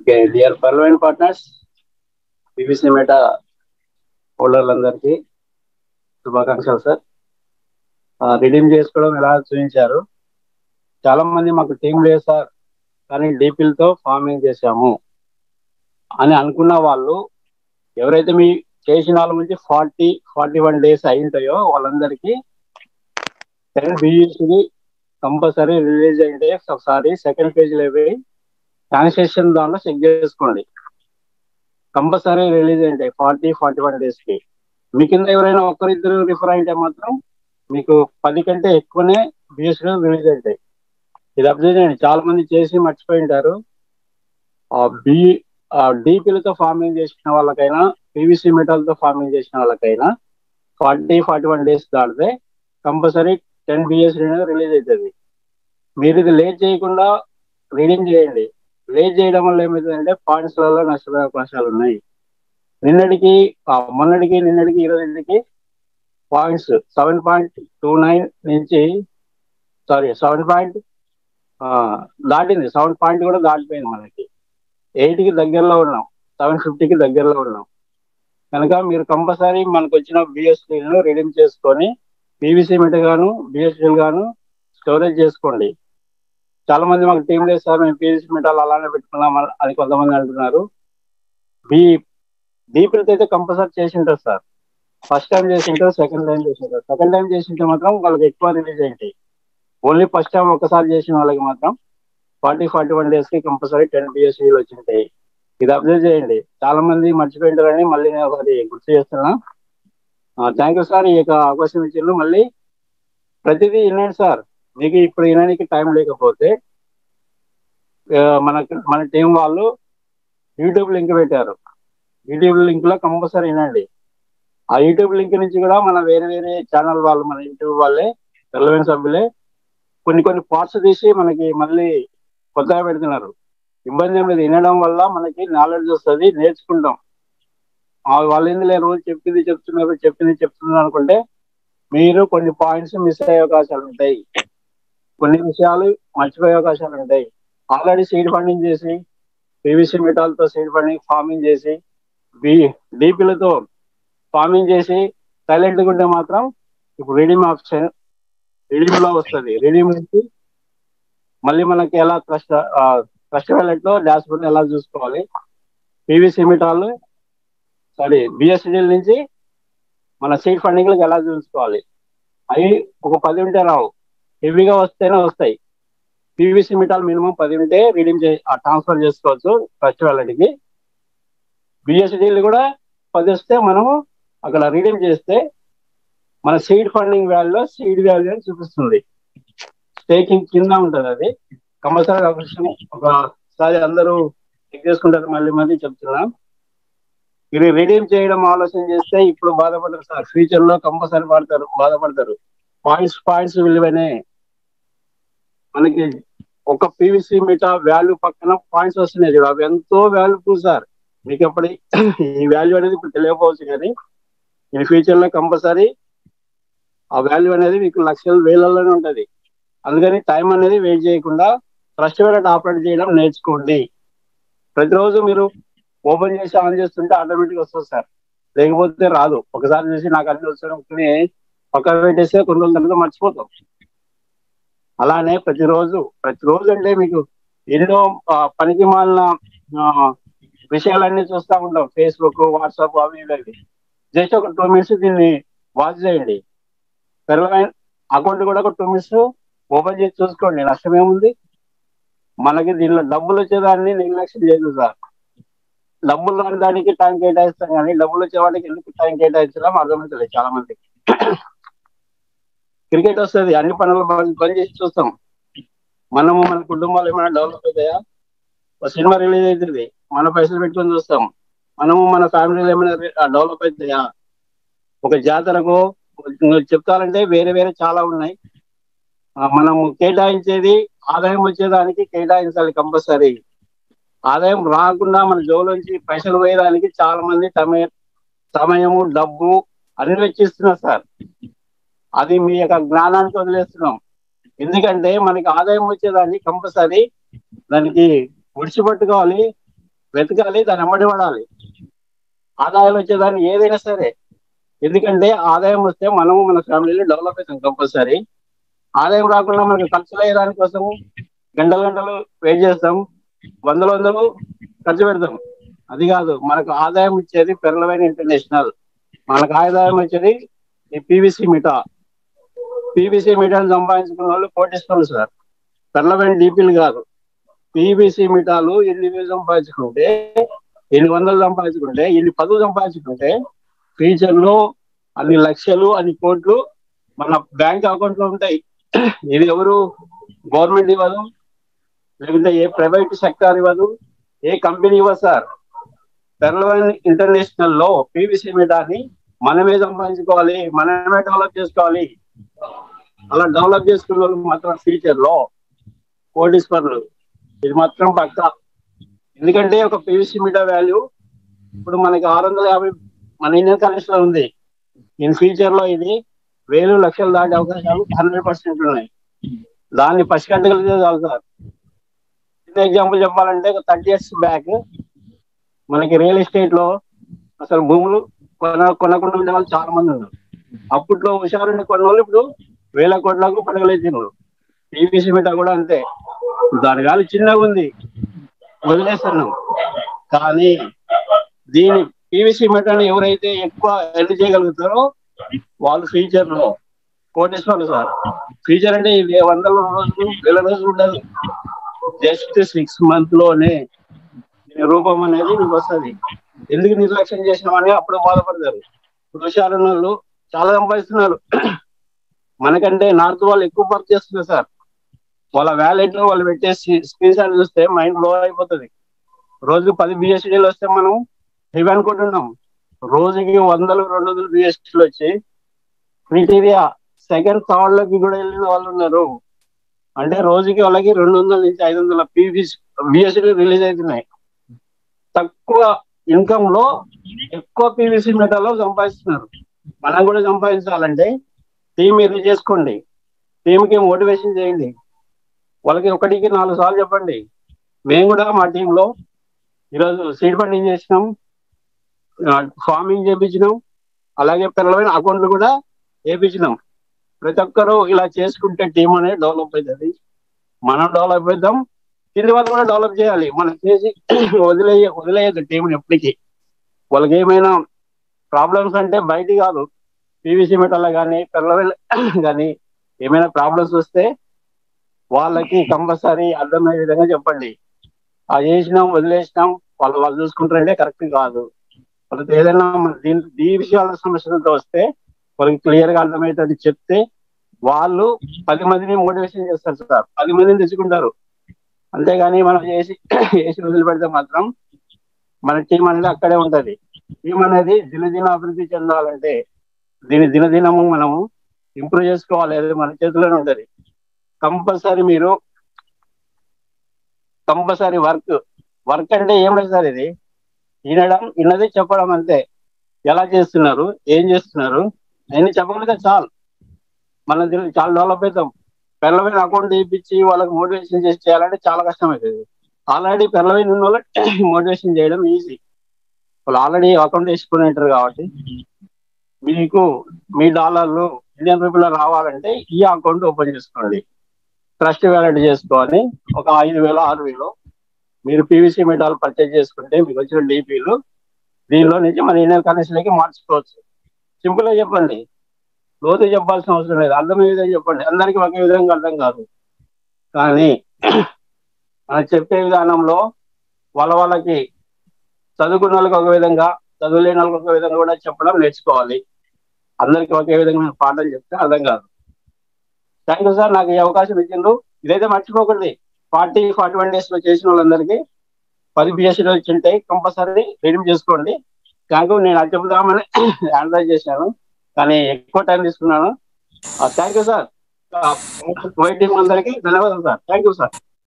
okay dear పర్లవెన్ partners PVC meta హోల్డర్లందరికీ శుభాకాంక్షలు సార్ రిడీమ్ చేసుకోవడం ఎలా చూపించారు చాలా మంది మాకు టీం లేదు సార్ కానీ డీపీలతో ఫార్మింగ్ చేశాము అని అనుకున్న వాళ్ళు ఎవరైతే మీ చేసిన వాళ్ళ నుంచి ఫార్టీ ఫార్టీ వన్ డేస్ అయి ఉంటాయో వాళ్ళందరికీ టెన్ బిఈసి కంపల్సరీ రిలీజ్ అయింటే ఒకసారి సెకండ్ పేజీలో పోయి ట్రాన్సాక్షన్ దానిలో చెక్ చేసుకోండి కంపల్సరీ రిలీజ్ అయింటాయి ఫార్టీ ఫార్టీ వన్ డేస్ కి మీ కింద ఎవరైనా ఒక్కరిద్దరు రిఫర్ అయితే మాత్రం మీకు పది కంటే ఎక్కువనే బిఎస్లో రిలీజ్ అవుతాయి ఇది అబ్జర్వ్ చేయండి చాలా మంది చేసి మర్చిపోయి ఉంటారు బి డీపీలతో ఫార్మింగ్ చేసిన వాళ్ళకైనా పీవీసీ మెటల్తో ఫార్మింగ్ చేసిన వాళ్ళకైనా ఫార్టీ ఫార్టీ వన్ డేస్ దాటితే కంపల్సరీ టెన్ బిఎస్ రిలీజ్ అవుతుంది మీరు ఇది లేట్ చేయకుండా రీడింగ్ చేయండి లేట్ చేయడం వల్ల ఏమవుతుందంటే పాయింట్స్లలో నష్టపోయే అవకాశాలు ఉన్నాయి నిన్నటికి మొన్నటికి నిన్నటికి ఈరోజుకి points seven point two nine నుంచి సారీ సెవెన్ పాయింట్ దాటింది సెవెన్ పాయింట్ కూడా దాటిపోయింది మనకి ఎయిట్కి దగ్గరలో ఉన్నాం సెవెన్ ఫిఫ్టీకి దగ్గరలో ఉన్నాం కనుక మీరు కంపల్సరీ మనకు వచ్చిన బిఎస్టీలను రిడీమ్ చేసుకొని పీవీసీ మెట గాను బిఎస్టీఎల్ గాను స్టోరేజ్ చేసుకోండి చాలా మంది మాకు టీం లేదు సార్ మేము పీవీసీ మెటాల్ అలానే పెట్టుకున్నాం అని కొంతమంది అంటున్నారు బీ డీపీలతో అయితే కంపల్సరీ చేసి ఉంటారు సార్ ఫస్ట్ టైం చేసింటారు సెకండ్ టైం చేసింటారు సెకండ్ టైం చేసింటే మాత్రం వాళ్ళకి ఎక్కువ రిలీజ్ అయింది ఓన్లీ ఫస్ట్ టైం ఒకసారి చేసిన వాళ్ళకి మాత్రం ఫార్టీ ఫార్టీ వన్ డేస్ కి కంపల్సరీ టెన్ బిఎస్సీలు వచ్చింటాయి ఇది అబ్జర్వ్ చేయండి చాలా మంది మర్చిపోయింటారని మళ్ళీ నేను ఒకటి గుర్తు చేస్తున్నా థ్యాంక్ యూ సార్ ఈ యొక్క అవకాశం ఇచ్చిండ్రు మళ్ళీ ప్రతిదీ వినండి సార్ మీకు ఇప్పుడు వినడానికి టైం లేకపోతే మన మన టీం వాళ్ళు యూట్యూబ్ లింక్ పెట్టారు యూట్యూబ్ లింక్ లో కంపల్సరీ వినండి ఆ యూట్యూబ్ లింక్ నుంచి కూడా మన వేరే వేరే ఛానల్ వాళ్ళు మన యూట్యూబ్ వాళ్ళే రెలవెన్స్ సభ్యులే కొన్ని కొన్ని పార్ట్స్ తీసి మనకి మళ్ళీ కొత్తగా పెడుతున్నారు ఇబ్బంది ఏం లేదు వినడం వల్ల మనకి నాలెడ్జ్ వస్తుంది నేర్చుకుంటాం వాళ్ళు ఏంది రోజు చెప్పింది చెప్తున్నారు చెప్పింది చెప్తున్నారు అనుకుంటే మీరు కొన్ని పాయింట్స్ మిస్ అయ్యే అవకాశాలు ఉంటాయి కొన్ని విషయాలు మర్చిపోయే అవకాశాలు ఉంటాయి ఆల్రెడీ సీడ్ ఫండింగ్ చేసి పీవీసీ మెటాల్తో సీడ్ ఫండింగ్ ఫార్మింగ్ చేసి బి డీపీలతో ఫార్మింగ్ చేసి సైలెంట్గా ఉంటే మాత్రం ఇప్పుడు రీడింగ్ ఆప్షన్ రీడింగ్ లో వస్తుంది రీడింగ్ నుంచి మళ్ళీ మనకి ఎలా ట్రస్ట్ ట్రస్ట్ వ్యాలెట్ లో డాష్ బోర్డ్ ఎలా చూసుకోవాలి పీవీసీ మెటాల్ సారీ బిఎస్డిఎల్ నుంచి మన సీట్ ఫండింగ్ ఎలా చూసుకోవాలి అవి ఒక పది ఉంటే రావు హెవీగా వస్తేనే వస్తాయి పీవీసీ మెటాల్ మినిమం పది ఉంటే రీడింగ్ ట్రాన్స్ఫర్ చేసుకోవచ్చు ట్రస్ట్ వ్యాలెట్కి బిఎస్డిఎల్ కూడా పది వస్తే మనము అక్కడ రీడింగ్ చేస్తే మన సీడ్ ఫండింగ్ వాల్యూలో సీడ్ వాల్యూ అని చూపిస్తుంది స్టేకింగ్ కింద ఉంటుంది అది కంపల్సరీ ఒకసారి అందరూ చెక్ చేసుకుంటారు మళ్ళీ మళ్ళీ చెప్తున్నాం మీరు రిడీమ్ చేయడం ఆలోచన చేస్తే ఇప్పుడు బాధపడతారు సార్ ఫ్యూచర్ లో కంపల్సరీ పడతారు బాధపడతారు పాయింట్స్ పాయింట్స్ విలువనే మనకి ఒక పీవీసీ మీటా వాల్యూ పక్కన పాయింట్స్ వస్తున్నాయి చూడు అవి ఎంతో వాల్యూఫుల్ సార్ మీకు అప్పటి ఈ వాల్యూ అనేది ఇప్పుడు తెలియకపోవచ్చు కానీ ఇన్ ఫ్యూచర్ లో కంపల్సరీ ఆ వాల్యూ అనేది మీకు లక్షల వేలల్లోనే ఉంటది అందుకని టైం అనేది వెయిట్ చేయకుండా ట్రస్ట్ వ్యాలెట్ ఆపరేట్ చేయడం నేర్చుకోండి ప్రతిరోజు మీరు ఓపెన్ చేసి ఆన్ చేస్తుంటే ఆటోమేటిక్ వస్తుంది సార్ లేకపోతే రాదు ఒకసారి చేసి నాకు అన్ని వస్తున్నాయి పక్కన పెట్టేస్తే కొన్ని రోజుల తర్వాత మర్చిపోతాం అలానే ప్రతిరోజు ప్రతిరోజు అంటే మీకు ఎన్నో పనికి మాలిన విషయాలన్నీ చూస్తూ ఉంటాం ఫేస్బుక్ వాట్సాప్ అవి ఇవి జస్ట్ ఒక టూ మినిట్స్ దీన్ని వాచ్ చేయండి పెరలమైన అకౌంట్ కూడా ఒక టూ మినిట్స్ ఓపెన్ చేసి చూసుకోండి నష్టం ఏముంది మనకి దీనిలో డబ్బులు వచ్చేదాన్ని నిర్లక్ష్యం చేయదు సార్ డబ్బులు రాని దానికి టైం కేటాయిస్తాం కానీ డబ్బులు వచ్చే వాటికి ఎందుకు టైం కేటాయించడం అర్థమవుతుంది చాలా మందికి క్రికెట్ వస్తుంది అన్ని పనులు బంద్ చేసి చూస్తాం మనము మన కుటుంబాలు ఏమైనా డెవలప్ అవుతాయా ఒక సినిమా రిలీజ్ అవుతుంది మన పైసలు పెట్టుకొని చూస్తాం మనము మన ఫ్యామిలీలో ఏమైనా డెవలప్ అవుతాయా ఒక జాతరకు చెప్తారంటే వేరే వేరే చాలా ఉన్నాయి మనము కేటాయించేది ఆదాయం వచ్చేదానికి కేటాయించాలి కంపల్సరీ ఆదాయం రాకుండా మన జోలోంచి పైసలు పోయేదానికి చాలా మంది సమయ సమయము డబ్బు అన్ని వెచ్చిస్తున్నారు సార్ అది మీ యొక్క జ్ఞానానికి వదిలేస్తున్నాం ఎందుకంటే మనకి ఆదాయం వచ్చేదాన్ని కంపల్సరీ దానికి విడిచిపెట్టుకోవాలి వెతకాలి దాన్ని అమ్మడి పడాలి ఆదాయాలు వచ్చేదాన్ని ఏదైనా సరే ఎందుకంటే ఆదాయం వస్తే మనము మన ఫ్యామిలీని డెవలప్ అవుతాం కంపల్సరీ ఆదాయం రాకుండా మనకి ఖర్చులు అయ్యే దానికోసం గంటలు గంటలు వెయిట్ చేస్తాం వందలు వందలు ఖర్చు పెడతాం అది కాదు మనకు ఆదాయం ఇచ్చేది పెరలవైన ఇంటర్నేషనల్ మనకు ఆదాయం వచ్చేది ఈ పీవీసీ మిఠా పీవీసీ మిఠాను సంపాదించుకున్న వాళ్ళు కోటేశ్వరులు సార్ పెరలవైన డీపీలు కాదు పీవీసీ మిఠాలు ఎన్ని వేలు సంపాదించుకుంటే ఎన్ని వందలు సంపాదించుకుంటే ఎన్ని పదులు సంపాదించుకుంటే ఫ్యూచర్ లో అన్ని లక్షలు అన్ని కోట్లు మన బ్యాంక్ అకౌంట్ లో ఉంటాయి ఇది ఎవరు గవర్నమెంట్ ఇవ్వదు లేకుంటే ఏ ప్రైవేట్ సెక్టార్ ఇవ్వదు ఏ కంపెనీ ఇవ్వదు సార్ పెరలవైన్ ఇంటర్నేషనల్ లో పీవీసీ మీటాని మనమే సంపాదించుకోవాలి మనమే డెవలప్ చేసుకోవాలి అలా డెవలప్ చేసుకున్న వాళ్ళు మాత్రం ఫ్యూచర్ లో కోటీశ్వర్లు ఇది మాత్రం పక్క ఎందుకంటే ఒక పీవీసీ మీటర్ వాల్యూ ఇప్పుడు మనకి ఆరు వందల యాభై మన ఇండియన్ కరెన్సీ లో ఉంది ఇన్ ఫ్యూచర్ లో ఇది వేలు లక్షలు దాటే అవకాశాలు హండ్రెడ్ పర్సెంట్ ఉన్నాయి దాన్ని పసిగట్టగలిగితే చాలు సార్ చిన్న ఎగ్జాంపుల్ చెప్పాలంటే ఒక థర్టీ ఇయర్స్ బ్యాక్ మనకి రియల్ ఎస్టేట్ లో అసలు భూములు కొన కొనకుండా ఉండే వాళ్ళు చాలా మంది ఉన్నారు అప్పట్లో హుషారుండి కొన్న వాళ్ళు ఇప్పుడు వేల కోట్లకు పడగలేచినారు పీవీసీ మీట కూడా అంతే దాని గాలి చిన్నగా ఉంది వదిలేస్తున్నాం కానీ దీని పీవీసీ మీటర్ని ఎవరైతే ఎక్కువ ఎల్లు చేయగలుగుతారో వాళ్ళు ఫ్యూచర్ లో కోటేశ్వర్లు సార్ ఫ్యూచర్ అంటే ఇది వందల రోజులు వేల రోజులు ఉండదు జస్ట్ సిక్స్ మంత్ లోనే దీని రూపం అనేది మీకు వస్తుంది ఎందుకు నిర్లక్ష్యం చేసినామని అప్పుడు బాధపడతారు పురుషాలు వాళ్ళు చాలా సంపాదిస్తున్నారు మనకంటే నార్త్ వాళ్ళు ఎక్కువ వర్క్ చేస్తున్నారు సార్ వాళ్ళ వ్యాలెట్ లో వాళ్ళు పెట్టే స్క్రీన్ షాట్ చూస్తే మైండ్ బ్లో అయిపోతుంది రోజు పది బిఎస్డీలు వస్తే మనం ఇవి అనుకుంటున్నాం రోజుకి వందలు రెండు వందలు బిఎస్డీలు వచ్చి క్రిటీరియా సెకండ్ థర్డ్ లోకి కూడా వెళ్ళిన వాళ్ళు ఉన్నారు అంటే రోజుకి వాళ్ళకి రెండు వందల నుంచి ఐదు వందల పీవీస్ బిఎస్డీలు రిలీజ్ అవుతున్నాయి తక్కువ ఇన్కమ్ లో ఎక్కువ పీవీసీ మెటల్లో సంపాదిస్తున్నారు మనం కూడా సంపాదించాలంటే టీం ఇది చేసుకోండి టీంకి మోటివేషన్ చేయండి వాళ్ళకి ఒకటికి నాలుగు సార్లు చెప్పండి మేము కూడా మా టీంలో ఈరోజు సీడ్ ఫండింగ్ చేసినాం ఫార్మింగ్ చేయించినాం అలాగే పిల్లలైన అకౌంట్లు కూడా వేయించినాం ప్రతి ఒక్కరూ ఇలా చేసుకుంటే టీం అనేది డెవలప్ అవుతుంది మనం డెవలప్ అవుతాం కింది వాళ్ళు కూడా డెవలప్ చేయాలి మనం చేసి వదిలేయ వదిలేయద్దు టీంని ఎప్పటికీ వాళ్ళకి ఏమైనా ప్రాబ్లమ్స్ అంటే బయట కాదు పీవీసీ మెటల్ కానీ పిల్లల కానీ ఏమైనా ప్రాబ్లమ్స్ వస్తే వాళ్ళకి కంపల్సరీ అర్థమయ్యే విధంగా చెప్పండి ఆ చేసినాం వదిలేసినాం వాళ్ళు వాళ్ళు చూసుకుంటారంటే కరెక్ట్ కాదు వాళ్ళకి ఏదైనా మన దీని ఈ విషయాల సమస్యలతో వస్తే వాళ్ళకి క్లియర్ గా అర్థమవుతుంది చెప్తే వాళ్ళు పది మందిని మోటివేషన్ చేస్తారు సార్ పది మందిని తెచ్చుకుంటారు అంతేగాని మనం చేసి చేసి వదిలిపెడితే మాత్రం మన టీం అనేది అక్కడే ఉంటది టీం అనేది దినదిన అభివృద్ధి చెందాలంటే దీని దినదినము మనము ఇంప్రూవ్ చేసుకోవాలి అది మన చేతిలోనే ఉంటది కంపల్సరీ మీరు కంపల్సరీ వర్క్ వర్క్ అంటే ఏం లేదు సార్ ఇది వినడం విన్నది చెప్పడం అంతే ఎలా చేస్తున్నారు ఏం చేస్తున్నారు అన్ని చెప్పగలిగితే చాలు మన దీనికి చాలా డెవలప్ అవుతాం పెళ్ళమైన అకౌంట్ తీపిచ్చి వాళ్ళకి మోటివేషన్ చేసి చేయాలంటే చాలా కష్టం అవుతుంది ఆల్రెడీ పెళ్ళమైన ఉన్న వాళ్ళకి మోటివేషన్ చేయడం ఈజీ వాళ్ళు ఆల్రెడీ అకౌంట్ వేసుకుని ఉంటారు కాబట్టి మీకు మీ డాలర్లు ఇండియన్ రూపీలో రావాలంటే ఈ అకౌంట్ ఓపెన్ చేసుకోండి ట్రస్ట్ వ్యాలెట్ చేసుకొని ఒక ఐదు వేలు ఆరు వేలు మీరు పీవీసీ మెటాల్ పర్చేజ్ చేసుకుంటే మీకు వచ్చిన డీపీలు దీనిలో నుంచి మన ఇండియన్ కరెన్సీలోకి మార్చుకోవచ్చు సింపుల్ గా చెప్పండి లోతు చెప్పాల్సిన అవసరం లేదు అర్థమయ్యే విధంగా చెప్పండి అందరికీ ఒకే విధంగా అర్థం కాదు కానీ మనం చెప్పే విధానంలో వాళ్ళ వాళ్ళకి చదువుకున్న వాళ్ళకి ఒక విధంగా చదువులేని వాళ్ళకి ఒక విధంగా కూడా చెప్పడం నేర్చుకోవాలి అందరికీ ఒకే విధంగా పాఠం చెప్తే అర్థం కాదు థ్యాంక్ యూ సార్ నాకు ఈ అవకాశం ఇచ్చిండ్రు ఇదైతే మర్చిపోకండి ఫార్టీ ఫార్టీ వన్ డేస్ లో చేసిన వాళ్ళందరికీ పది బిఎస్సీలు వచ్చింటాయి కంపల్సరీ రిడీమ్ చేసుకోండి థ్యాంక్ యూ నేను అది చెబుదామని ఆన్లైన్ చేశాను కానీ ఎక్కువ టైం తీసుకున్నాను thank you sir white team అందరికీ ధన్యవాదాలు సార్ థ్యాంక్ యూ సార్